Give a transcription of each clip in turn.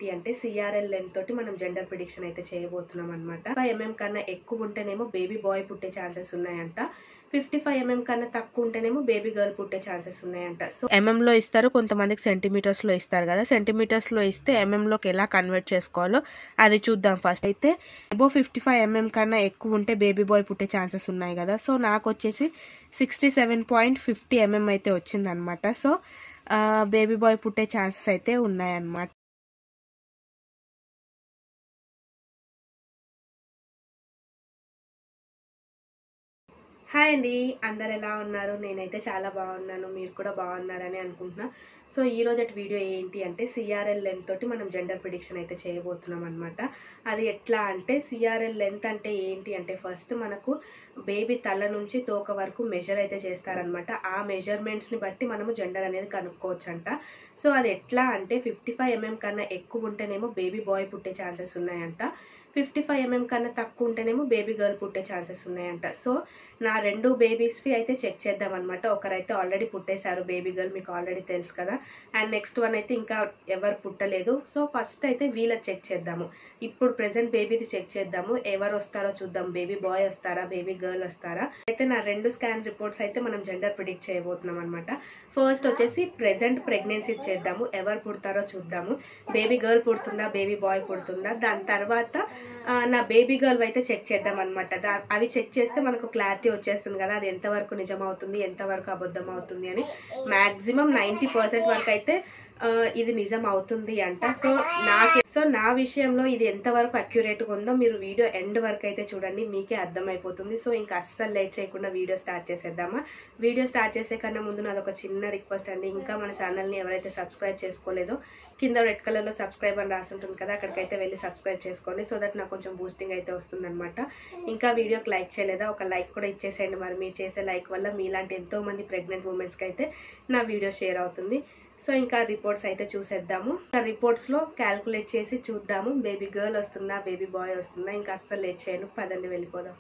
ఏంటి అంటే CRL length తోటి మనం జెండర్ ప్రిడిక్షన్ అయితే చేయబోతున్నాం అనమాట ఫైవ్ ఎంఎం కన్నా ఎక్కువ ఉంటేనేమో బేబీ బాయ్ పుట్టే ఛాన్సెస్ ఉన్నాయంట ఫిఫ్టీ ఫైవ్ ఎంఎం కన్నా తక్కువ ఉంటేనేమో బేబీ గర్ల్ పుట్టే ఛాన్సెస్ ఉన్నాయంట సో ఎంఎం లో ఇస్తారు కొంతమందికి సెంటీమీటర్స్ లో ఇస్తారు కదా సెంటీమీటర్స్ లో ఇస్తే ఎంఎం లోకి ఎలా కన్వర్ట్ చేసుకోవాలో అది చూద్దాం ఫస్ట్ అయితే అబో ఫిఫ్టీ ఫైవ్ ఎంఎం కన్నా ఎక్కువ ఉంటే బేబీ బాయ్ పుట్టే ఛాన్సెస్ ఉన్నాయి కదా సో నాకు వచ్చేసి sixty seven point fifty mm అయితే వచ్చిందనమాట సో బేబీ బాయ్ పుట్టే ఛాన్సెస్ అయితే ఉన్నాయన్నమాట హాయ్ అండి అందరు ఎలా ఉన్నారు నేనైతే చాలా బాగున్నాను మీరు కూడా బాగున్నారని అనుకుంటున్నా సో ఈ రోజు వీడియో ఏంటి అంటే సిఆర్ఎల్ లెంత్ తోటి మనం జెండర్ ప్రిడిక్షన్ అయితే చేయబోతున్నాం అనమాట అది ఎట్లా అంటే సిఆర్ఎల్ లెంత్ అంటే ఏంటి అంటే ఫస్ట్ మనకు బేబీ తల నుంచి తోక వరకు మెజర్ అయితే చేస్తారనమాట ఆ మెజర్మెంట్స్ని బట్టి మనము జెండర్ అనేది కనుక్కోవచ్చు అంట సో అది ఎట్లా అంటే ఫిఫ్టీ ఫైవ్ ఎంఎం కన్నా ఎక్కువ ఉంటేనేమో బేబీ బాయ్ పుట్టే ఛాన్సెస్ ఉన్నాయంట ఫిఫ్టీ ఫైవ్ ఎంఎం కన్నా తక్కువ ఉంటేనేమో బేబీ గర్ల్ పుట్టే ఛాన్సెస్ ఉన్నాయంట సో నా రెండు బేబీస్వి అయితే చెక్ చేద్దాం అనమాట ఒకరైతే ఆల్రెడీ పుట్టేశారు బేబీ గర్ల్ మీకు ఆల్రెడీ తెలుసు కదా అండ్ నెక్స్ట్ వన్ అయితే ఇంకా ఎవరు పుట్టలేదు సో ఫస్ట్ అయితే వీళ్ళ చెక్ చేద్దాము ఇప్పుడు ప్రెసెంట్ బేబీది చెక్ చేద్దాము ఎవరు వస్తారో చూద్దాం బేబీ బాయ్ వస్తారా బేబీ గర్ల్ వస్తారా అయితే నా రెండు స్కాన్ రిపోర్ట్స్ అయితే మనం జెండర్ ప్రిడిక్ట్ చేయబోతున్నాం అనమాట ఫస్ట్ వచ్చేసి ప్రెసెంట్ ప్రెగ్నెన్సీ చేద్దాము ఎవరు పుడతారో చూద్దాము బేబీ గర్ల్ పుడుతుందా బేబీ బాయ్ పుడుతుందా దాని తర్వాత నా బేబీ గర్ల్ అయితే చెక్ చేద్దాం అనమాట అవి చెక్ చేస్తే మనకు క్లారిటీ వచ్చేస్తుంది కదా అది ఎంతవరకు నిజం అవుతుంది ఎంతవరకు అబద్ధం అవుతుంది అని మాక్సిమం నైంటీ పర్సెంట్ వరకు అయితే ఇది నిజం అవుతుంది అంట సో నాకు సో నా విషయంలో ఇది ఎంతవరకు అక్యురేట్గా ఉందో మీరు వీడియో ఎండ్ వరకు అయితే చూడండి మీకే అర్థమైపోతుంది సో ఇంకా అస్సలు లేట్ చేయకుండా వీడియో స్టార్ట్ చేసేద్దామా వీడియో స్టార్ట్ చేసే కన్నా ముందు నాది ఒక చిన్న రిక్వెస్ట్ అండి ఇంకా మన ఛానల్ని ఎవరైతే సబ్స్క్రైబ్ చేసుకోలేదో కింద రెడ్ కలర్లో సబ్స్క్రైబ్ అని రాసి ఉంటుంది కదా అక్కడికైతే వెళ్ళి సబ్స్క్రైబ్ చేసుకోండి సో దట్ నాకు కొంచెం బూస్టింగ్ అయితే వస్తుందన్నమాట ఇంకా వీడియోకి లైక్ చేయలేదా ఒక లైక్ కూడా ఇచ్చేసేయండి మరి మీరు చేసే లైక్ వల్ల మీలాంటి ఎంతో మంది ప్రెగ్నెంట్ ఉమెన్స్కి అయితే నా వీడియో షేర్ అవుతుంది సో ఇంకా రిపోర్ట్స్ అయితే చూసేద్దాము రిపోర్ట్స్ లో క్యాల్కులేట్ చేసి చూద్దాము బేబీ గర్ల్ వస్తుందా బేబీ బాయ్ వస్తుందా ఇంకా అస్సలు లేట్ చేయను పదండి వెళ్ళిపోదాం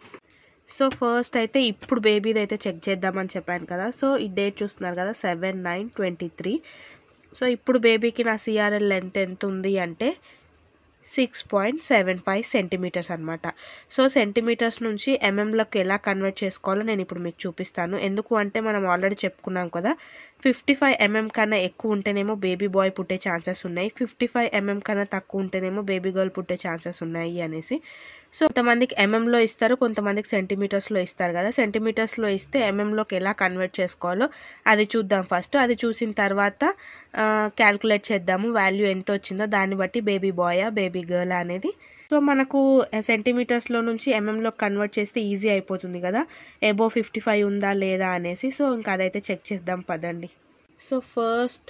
సో ఫస్ట్ అయితే ఇప్పుడు బేబీది అయితే చెక్ చేద్దామని చెప్పాను కదా సో ఈ డేట్ చూస్తున్నారు కదా seven nine twenty three so ఇప్పుడు బేబీకి నా సిఆర్ఎల్ లెంత్ ఎంత ఉంది అంటే six point seven five centimetres అనమాట సో సెంటీమీటర్స్ నుంచి ఎంఎంలోకి ఎలా కన్వర్ట్ చేసుకోవాలో నేను ఇప్పుడు మీకు చూపిస్తాను ఎందుకు అంటే మనం ఆల్రెడీ చెప్పుకున్నాం కదా ఫిఫ్టీ ఫైవ్ ఎంఎం కన్నా ఎక్కువ ఉంటేనేమో బేబీ బాయ్ పుట్టే ఛాన్సెస్ ఉన్నాయి ఫిఫ్టీ ఫైవ్ ఎంఎం కన్నా తక్కువ ఉంటేనేమో బేబీ గర్ల్ పుట్టే ఛాన్సెస్ ఉన్నాయి అనేసి సో కొంతమందికి ఎంఎంలో ఇస్తారు కొంతమందికి సెంటీమీటర్స్లో ఇస్తారు కదా సెంటీమీటర్స్లో ఇస్తే ఎంఎంలోకి ఎలా కన్వర్ట్ చేసుకోవాలో అది చూద్దాం ఫస్ట్ అది చూసిన తర్వాత క్యాల్కులేట్ చేద్దాము వాల్యూ ఎంత వచ్చిందో దాన్ని బట్టి బేబీ బాయా బేబీ గర్ల్ అనేది సో మనకు సెంటీమీటర్స్లో నుంచి ఎంఎంలో కన్వర్ట్ చేస్తే ఈజీ అయిపోతుంది కదా ఎబో ఫిఫ్టీ ఫైవ్ ఉందా లేదా అనేసి సో ఇంకా అదైతే చెక్ చేద్దాం పదండి so first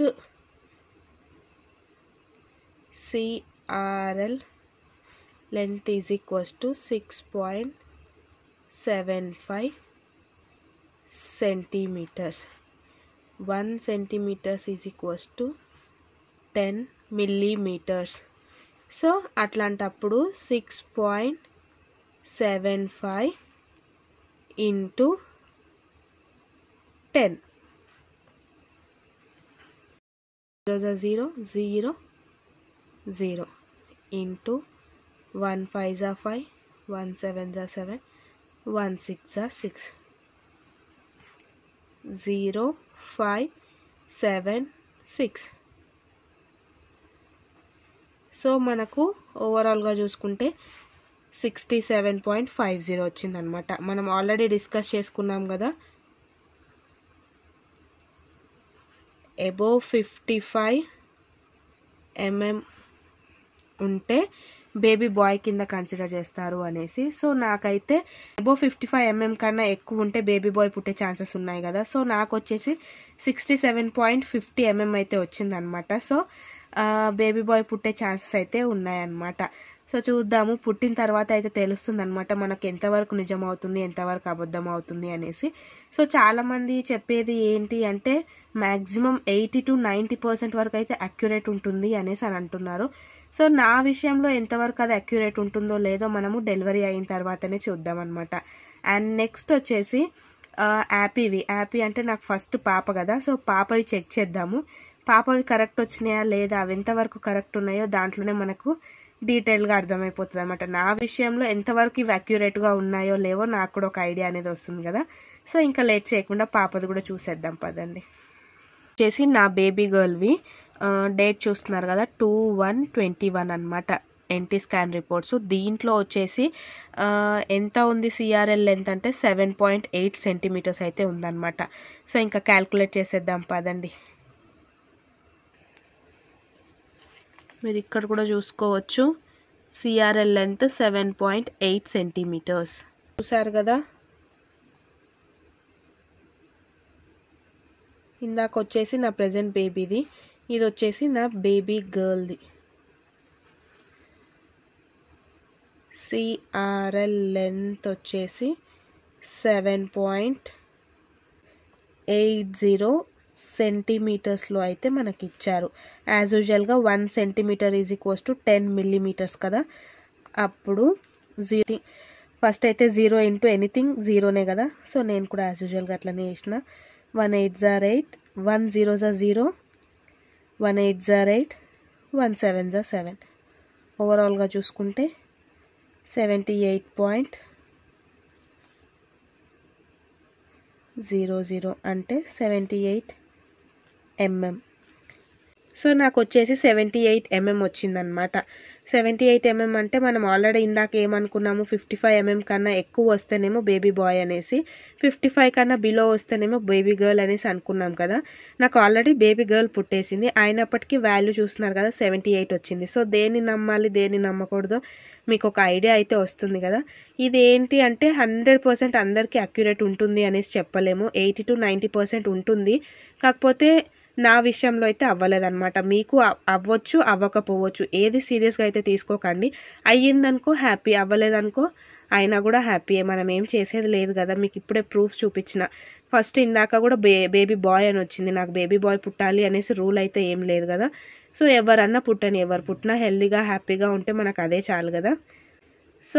CRL length is equals to 6.75 centimeters 1 centimeters is equals to 10 millimeters so అట్లాంటప్పుడు six point seven five into ten zero zero zero into one five జా five one seven జా seven one six జా six zero five seven six so మనకు ఓవరాల్గా చూసుకుంటే sixty seven point five zero వచ్చిందనమాట మనం already discuss చేసుకున్నాం కదా ఎబోవ్ ఫిఫ్టీ ఫైవ్ ఎంఎం ఉంటే బేబీ బాయ్ కింద కన్సిడర్ చేస్తారు అనేసి సో నాకైతే అబో ఫిఫ్టీ ఫైవ్ ఎంఎం కన్నా ఎక్కువ ఉంటే బేబీ బాయ్ పుట్టే ఛాన్సెస్ ఉన్నాయి కదా సో నాకు వచ్చేసి sixty seven point fifty mm అయితే వచ్చిందనమాట సో బేబీ బాయ్ పుట్టే ఛాన్సెస్ అయితే ఉన్నాయన్నమాట సో చూద్దాము పుట్టిన తర్వాత అయితే తెలుస్తుంది అనమాట మనకు ఎంతవరకు నిజం అవుతుంది ఎంతవరకు అబద్ధం అవుతుంది అనేసి సో చాలామంది చెప్పేది ఏంటి అంటే maximum eighty to ninety percent వరకు అయితే అక్యురేట్ ఉంటుంది అనేసి అని అంటున్నారు సో నా విషయంలో ఎంతవరకు అది అక్యురేట్ ఉంటుందో లేదో మనము డెలివరీ అయిన తర్వాతనే చూద్దాం అనమాట అండ్ నెక్స్ట్ వచ్చేసి యాపీవి యాపీ అంటే నాకు ఫస్ట్ పాప కదా సో పాపవి చెక్ చేద్దాము పాపవి కరెక్ట్ వచ్చినాయా లేదా అవి ఎంతవరకు కరెక్ట్ ఉన్నాయో దాంట్లోనే మనకు డీటెయిల్గా అర్థమైపోతుంది అనమాట నా విషయంలో ఎంతవరకు ఇవి అక్యురేట్గా ఉన్నాయో లేవో నాకు కూడా ఒక ఐడియా అనేది వస్తుంది కదా సో ఇంకా లేట్ చేయకుండా పాపది కూడా చూసేద్దాం పదండి వచ్చేసి నా బేబీ గర్ల్వి డేట్ చూస్తున్నారు కదా టూ వన్ ట్వంటీ వన్ అనమాట ఎన్టీ స్కాన్ రిపోర్ట్స్ దీంట్లో వచ్చేసి ఆ, ఎంత ఉంది సిఆర్ఎల్ లెంత్ అంటే సెవెన్ పాయింట్ ఎయిట్ సెంటీమీటర్స్ అయితే ఉందన్నమాట సో ఇంకా క్యాల్కులేట్ చేసేద్దాం పదండి మీరు ఇక్కడ కూడా చూసుకోవచ్చు CRL length seven point eight centimeters చూసారు కదా ఇందాక వచ్చేసి నా ప్రజెంట్ బేబీది ఇది వచ్చేసి నా బేబీ గర్ల్ది సిఆర్ఎల్ లెంత్ వచ్చేసి సెవెన్ పాయింట్ ఎయిట్ జీరో సెంటీమీటర్స్లో అయితే మనకి ఇచ్చారు యాజ్ యూజువల్గా one centimeter is equals to ten millimeters కదా అప్పుడు జీరో ఫస్ట్ అయితే జీరో ఇంటూ ఎనీథింగ్ జీరోనే కదా సో నేను కూడా యాజ్ యూజువల్గా అట్లనే చేసిన వన్ ఎయిట్ జార్ ఎయిట్ వన్ జీరో జా జీరో వన్ ఎయిట్ జార్ ఎయిట్ వన్ సెవెన్ జా సెవెన్ ఓవరాల్గా చూసుకుంటే seventy eight point zero zero అంటే సెవెంటీ ఎయిట్ ఎంఎం సో నాకు వచ్చేసి సెవెంటీ ఎయిట్ ఎంఎం వచ్చిందనమాట సెవెంటీ ఎయిట్ ఎంఎం అంటే మనం ఆల్రెడీ ఇందాక ఏమనుకున్నాము ఫిఫ్టీ ఫైవ్ ఎంఎం కన్నా ఎక్కువ వస్తేనేమో బేబీ బాయ్ అనేసి ఫిఫ్టీ ఫైవ్ కన్నా బిలో వస్తేనేమో బేబీ గర్ల్ అనేసి అనుకున్నాం కదా నాకు ఆల్రెడీ బేబీ గర్ల్ పుట్టేసింది అయినప్పటికీ వాల్యూ చూస్తున్నారు కదా సెవెంటీ ఎయిట్ వచ్చింది సో దేన్ని నమ్మాలి దేన్ని నమ్మకూడదో మీకు ఒక ఐడియా అయితే వస్తుంది కదా ఇది ఏంటి అంటే హండ్రెడ్ పర్సెంట్ అందరికీ అక్యురేట్ ఉంటుంది అనేసి చెప్పలేము ఎయిటీ టు నైంటీ పర్సెంట్ ఉంటుంది కాకపోతే నా విషయంలో అయితే అవ్వలేదన్నమాట మీకు అవ్- అవ్వచ్చు అవ్వకపోవచ్చు ఏది సీరియస్గా అయితే తీసుకోకండి అయ్యిందనుకో హ్యాపీ అవ్వలేదనుకో అయినా కూడా హ్యాపీ మనం ఏం చేసేది లేదు కదా మీకు ఇప్పుడే ప్రూఫ్ చూపించిన ఫస్ట్ ఇందాక కూడా బే బేబీ బాయ్ అని వచ్చింది నాకు బేబీ బాయ్ పుట్టాలి అనేసి రూల్ అయితే ఏం లేదు కదా సో ఎవరన్నా పుట్టని ఎవరు పుట్టినా హెల్దీగా హ్యాపీగా ఉంటే మనకు అదే చాలు కదా సో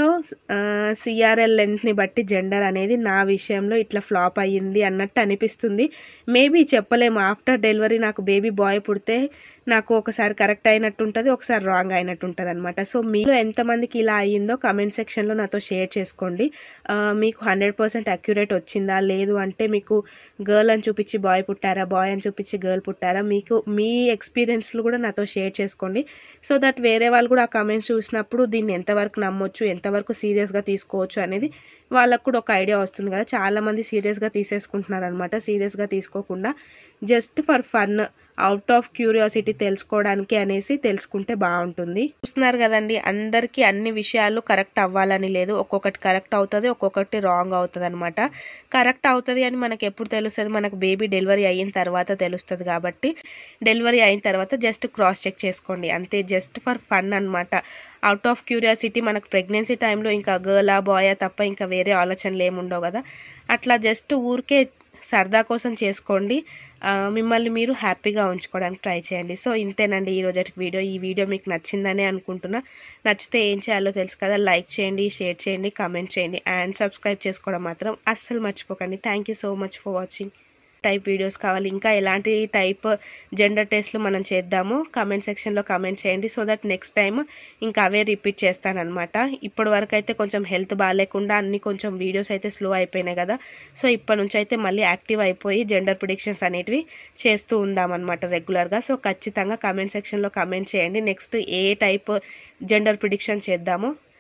సిఆర్ఎల్ లెంత్ని బట్టి జెండర్ అనేది నా విషయంలో ఇట్లా ఫ్లాప్ అయ్యింది అన్నట్టు అనిపిస్తుంది మేబీ చెప్పలేము ఆఫ్టర్ డెలివరీ నాకు బేబీ బాయ్ పుడితే నాకు ఒకసారి కరెక్ట్ అయినట్టు ఉంటుంది ఒకసారి రాంగ్ అయినట్టు ఉంటుంది అనమాట సో మీలో ఎంతమందికి ఇలా అయ్యిందో కమెంట్ సెక్షన్లో నాతో షేర్ చేసుకోండి ఆ, మీకు హండ్రెడ్ పర్సెంట్ అక్యురేట్ వచ్చిందా లేదు అంటే మీకు గర్ల్ అని చూపించి బాయ్ పుట్టారా బాయ్ అని చూపించి గర్ల్ పుట్టారా మీకు మీ ఎక్స్పీరియన్స్లు కూడా నాతో షేర్ చేసుకోండి సో దట్ వేరే వాళ్ళు కూడా ఆ కమెంట్స్ చూసినప్పుడు దీన్ని ఎంతవరకు నమ్మొచ్చు ఎంతవరకు సీరియస్గా తీసుకోవచ్చు అనేది వాళ్ళకు కూడా ఒక ఐడియా వస్తుంది కదా చాలామంది సీరియస్గా తీసేసుకుంటున్నారు అనమాట సీరియస్గా తీసుకోకుండా just for fun out of curiosity తెలుసుకోవడానికి అనేసి తెలుసుకుంటే బాగుంటుంది చూస్తున్నారు కదండి అందరికీ అన్ని విషయాలు కరెక్ట్ అవ్వాలని లేదు ఒక్కొక్కటి కరెక్ట్ అవుతుంది ఒక్కొక్కటి రాంగ్ అవుతుంది అనమాట కరెక్ట్ అవుతుంది అని మనకి ఎప్పుడు తెలుస్తుంది మనకు బేబీ డెలివరీ అయిన తర్వాత తెలుస్తుంది కాబట్టి డెలివరీ అయిన తర్వాత జస్ట్ క్రాస్ చెక్ చేసుకోండి అంతే జస్ట్ ఫర్ ఫన్ అన్నమాట అవుట్ ఆఫ్ క్యూరియాసిటీ మనకు ప్రెగ్నెన్సీ టైంలో ఇంకా గర్లా బాయా తప్ప ఇంకా వేరే ఆలోచనలు ఏముండవు కదా అట్లా జస్ట్ ఊరికే సరదా కోసం చేసుకోండి ఆ, మిమ్మల్ని మీరు హ్యాపీగా ఉంచుకోవడానికి ట్రై చేయండి సో ఇంతేనండి ఈ రోజు వీడియో ఈ వీడియో మీకు నచ్చిందని అనుకుంటున్నా నచ్చితే ఏం చేయాలో తెలుసు కదా లైక్ చేయండి షేర్ చేయండి కామెంట్ చేయండి అండ్ సబ్స్క్రైబ్ చేసుకోవడం మాత్రం అస్సలు మర్చిపోకండి thank you so much for watching type videos కావాలి ఇంకా ఎలాంటి టైప్ జెండర్ టెస్ట్లు మనం చేద్దాము కామెంట్ సెక్షన్లో కామెంట్ చేయండి సో దట్ నెక్స్ట్ టైం ఇంకా అవే రిపీట్ చేస్తానన్నమాట ఇప్పటి వరకు అయితే కొంచెం హెల్త్ బాగాలేకుండా అన్ని కొంచెం వీడియోస్ అయితే స్లో అయిపోయినాయి కదా సో ఇప్పటి నుంచి అయితే మళ్ళీ యాక్టివ్ అయిపోయి జెండర్ ప్రిడిక్షన్స్ అనేటివి చేస్తూ ఉందామన్నమాట రెగ్యులర్గా సో ఖచ్చితంగా కామెంట్ సెక్షన్లో కామెంట్ చేయండి నెక్స్ట్ ఏ టైప్ జెండర్ ప్రిడిక్షన్ చేద్దామో